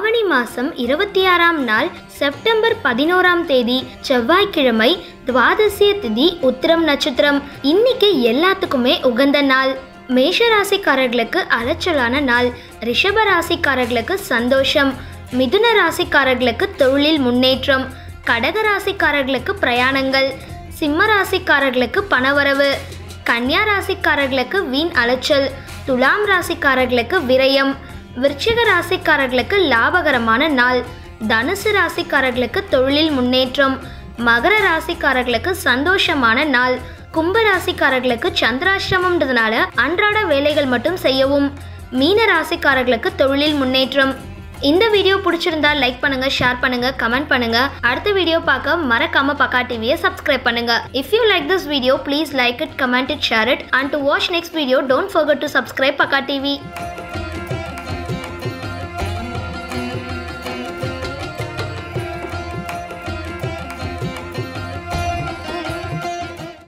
ஆவணி மாசம் இருபத்தி ஆறாம் நாள் செப்டம்பர் பதினோராம் தேதி செவ்வாய்க்கிழமை துவாதசிய திதி உத்திரம் நட்சத்திரம் இன்னைக்கு எல்லாத்துக்குமே உகந்த நாள் மேஷ ராசிக்காரர்களுக்கு அலைச்சலான நாள் ரிஷப ராசிக்காரர்களுக்கு சந்தோஷம் மிதுன ராசிக்காரர்களுக்கு தொழிலில் முன்னேற்றம் கடக ராசிக்காரர்களுக்கு பிரயாணங்கள் சிம்ம ராசிக்காரர்களுக்கு பணவரவு கன்னியா ராசிக்காரர்களுக்கு வீண் அலைச்சல் துலாம் ராசிக்காரர்களுக்கு விரயம் விருச்சிக ராசிக்காரர்களுக்கு லாபகரமான நாள் தனுசு ராசிக்காரர்களுக்கு தொழிலில் முன்னேற்றம் மகர ராசிக்காரர்களுக்கு சந்தோஷமான நாள் கும்ப ராசிக்காரர்களுக்கு சந்திராஷ்டமம்ன்றதுனால அன்றாட வேலைகள் மட்டும் செய்யவும் மீன ராசிக்காரர்களுக்கு தொழிலில் முன்னேற்றம் இந்த வீடியோ பிடிச்சிருந்தா லைக் பண்ணுங்க ஷேர் பண்ணுங்க கமெண்ட் பண்ணுங்க அடுத்த வீடியோ பார்க்க மறக்காம பக்கா டிவியை சப்ஸ்கிரைப் பண்ணுங்க if you like this video please like it comment it share it and to watch next video don't forget to subscribe Pakka TV